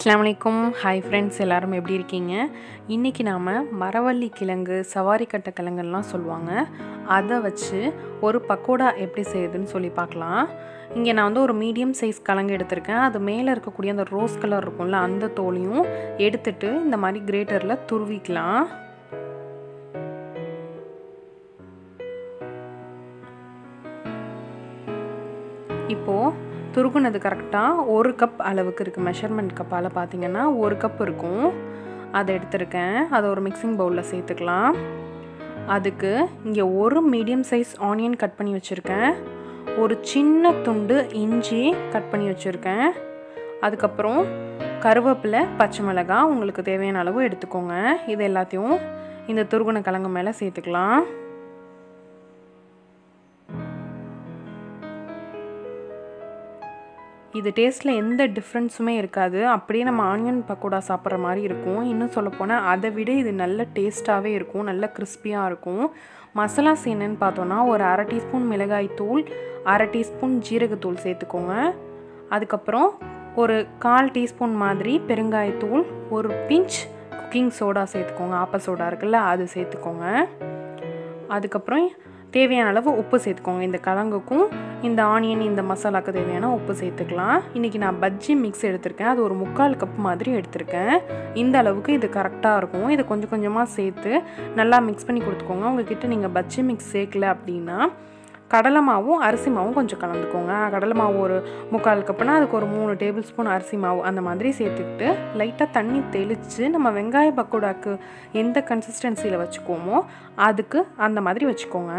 அஸ்ஸலாமு அலைக்கும் hi friends எல்லாரும் எப்படி இருக்கீங்க இன்றைக்கி நாம் மரவள்ளி கிழங்கு சவாரி கட்ட கிழங்குலாம் சொல்லுவாங்க அதை வச்சு ஒரு பக்கோடா எப்படி செய்யுதுன்னு சொல்லி பார்க்கலாம் இங்கே நான் வந்து ஒரு மீடியம் சைஸ் கிழங்கு எடுத்திருக்கேன் அது மேலே இருக்கக்கூடிய அந்த ரோஸ் கலர் இருக்கும்ல அந்த தோலையும் எடுத்துட்டு இந்த மாதிரி கிரேட்டரில் துருவிக்கலாம் இப்போது துருகுனது கரெக்டாக ஒரு கப் அளவுக்கு இருக்குது மெஷர்மெண்ட் கப்பால் பார்த்தீங்கன்னா ஒரு கப் இருக்கும் அதை எடுத்திருக்கேன் அதை ஒரு மிக்சிங் பவுலில் சேர்த்துக்கலாம் அதுக்கு இங்கே ஒரு மீடியம் சைஸ் ஆனியன் கட் பண்ணி வச்சுருக்கேன் ஒரு சின்ன துண்டு இஞ்சி கட் பண்ணி வச்சுருக்கேன் அதுக்கப்புறம் கருவேப்பிலை பச்சை மிளகாய் உங்களுக்கு தேவையான அளவு எடுத்துக்கோங்க இது எல்லாத்தையும் இந்த துருகுன கிழங்கு மேலே சேர்த்துக்கலாம் இது டேஸ்ட்டில் எந்த டிஃப்ரென்ஸுமே இருக்காது அப்படியே நம்ம ஆனியன் பக்கோடா சாப்பிட்ற மாதிரி இருக்கும் இன்னும் சொல்லப்போனால் அதை விட இது நல்ல டேஸ்ட்டாகவே இருக்கும் நல்ல கிறிஸ்பியாக இருக்கும் மசாலாஸ் என்னன்னு பார்த்தோன்னா ஒரு அரை டீஸ்பூன் மிளகாய் தூள் அரை டீஸ்பூன் ஜீரகத்தூள் சேர்த்துக்கோங்க அதுக்கப்புறம் ஒரு கால் டீஸ்பூன் மாதிரி பெருங்காயத்தூள் ஒரு பிஞ்ச் குக்கிங் சோடா சேர்த்துக்கோங்க ஆப்ப சோடா இருக்குல்ல அது சேர்த்துக்கோங்க அதுக்கப்புறம் தேவையான அளவு உப்பு சேர்த்துக்கோங்க இந்த கிழங்குக்கும் இந்த ஆனியன் இந்த மசாலாவுக்கு தேவையான உப்பு சேர்த்துக்கலாம் இன்றைக்கி நான் பஜ்ஜி மிக்ஸ் எடுத்திருக்கேன் அது ஒரு முக்கால் கப் மாதிரி எடுத்திருக்கேன் இந்த அளவுக்கு இது கரெக்டாக இருக்கும் இதை கொஞ்சம் கொஞ்சமாக சேர்த்து நல்லா மிக்ஸ் பண்ணி கொடுத்துக்கோங்க உங்ககிட்ட நீங்கள் பஜ்ஜி மிக்ஸ் சேர்க்கல அப்படின்னா கடலை மாவும் அரிசி மாவும் கொஞ்சம் கலந்துக்கோங்க கடலை மாவு ஒரு முக்கால் கப்புனா அதுக்கு ஒரு மூணு டேபிள் ஸ்பூன் அரிசி மாவு அந்த மாதிரி சேர்த்துக்கிட்டு லைட்டாக தண்ணி தெளித்து நம்ம வெங்காய பக்கோடாக்கு எந்த கன்சிஸ்டன்சியில் வச்சுக்குவோமோ அதுக்கு அந்த மாதிரி வச்சுக்கோங்க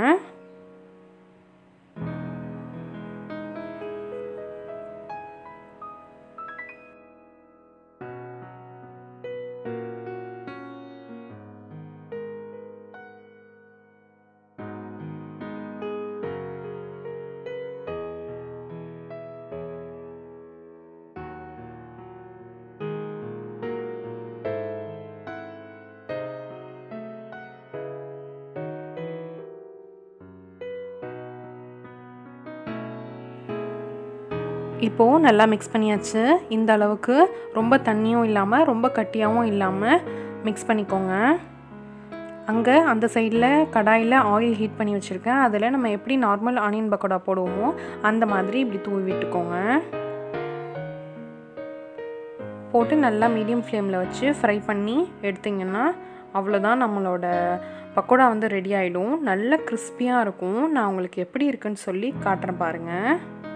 இப்போது நல்லா மிக்ஸ் பண்ணியாச்சு இந்த அளவுக்கு ரொம்ப தண்ணியும் இல்லாமல் ரொம்ப கட்டியாகவும் இல்லாமல் மிக்ஸ் பண்ணிக்கோங்க அங்கே அந்த சைடில் கடாயில் ஆயில் ஹீட் பண்ணி வச்சுருக்கேன் அதில் நம்ம எப்படி நார்மல் ஆனியன் பக்கோடா போடுவோமோ அந்த மாதிரி இப்படி தூவி விட்டுக்கோங்க போட்டு நல்லா மீடியம் ஃப்ளேமில் வச்சு ஃப்ரை பண்ணி எடுத்திங்கன்னா அவ்வளோதான் நம்மளோட பக்கோடா வந்து ரெடி ஆகிடும் நல்ல கிறிஸ்பியாக இருக்கும் நான் உங்களுக்கு எப்படி இருக்குன்னு சொல்லி காட்டுறேன் பாருங்கள்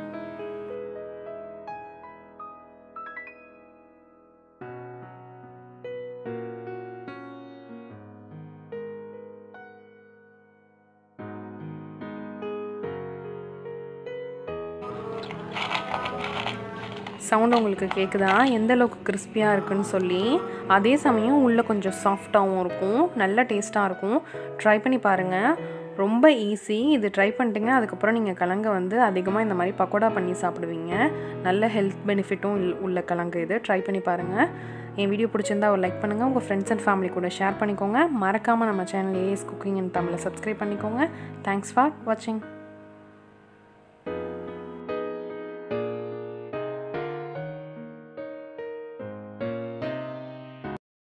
சவுண்ட் உங்களுக்கு கேட்குதா எந்த அளவுக்கு கிறிஸ்பியாக இருக்குன்னு சொல்லி அதே சமயம் உள்ளே கொஞ்சம் சாஃப்டாகவும் இருக்கும் நல்ல டேஸ்ட்டாக இருக்கும் ட்ரை பண்ணி பாருங்கள் ரொம்ப ஈஸி இது ட்ரை பண்ணிட்டுங்க அதுக்கப்புறம் நீங்கள் கிழங்க வந்து அதிகமாக இந்த மாதிரி பக்கோடா பண்ணி சாப்பிடுவீங்க நல்ல ஹெல்த் பெனிஃபிட்டும் உள்ள கிழங்கு இது ட்ரை பண்ணி பாருங்கள் என் வீடியோ பிடிச்சிருந்தா ஒரு லைக் பண்ணுங்கள் உங்கள் ஃப்ரெண்ட்ஸ் அண்ட் ஃபேமிலி கூட ஷேர் பண்ணிக்கோங்க மறக்காமல் நம்ம சேனல் ஏஎஸ் குக்கிங் அண்ட் தமிழை சப்ஸ்கிரைப் பண்ணிக்கோங்க தேங்க்ஸ் ஃபார் வாட்சிங்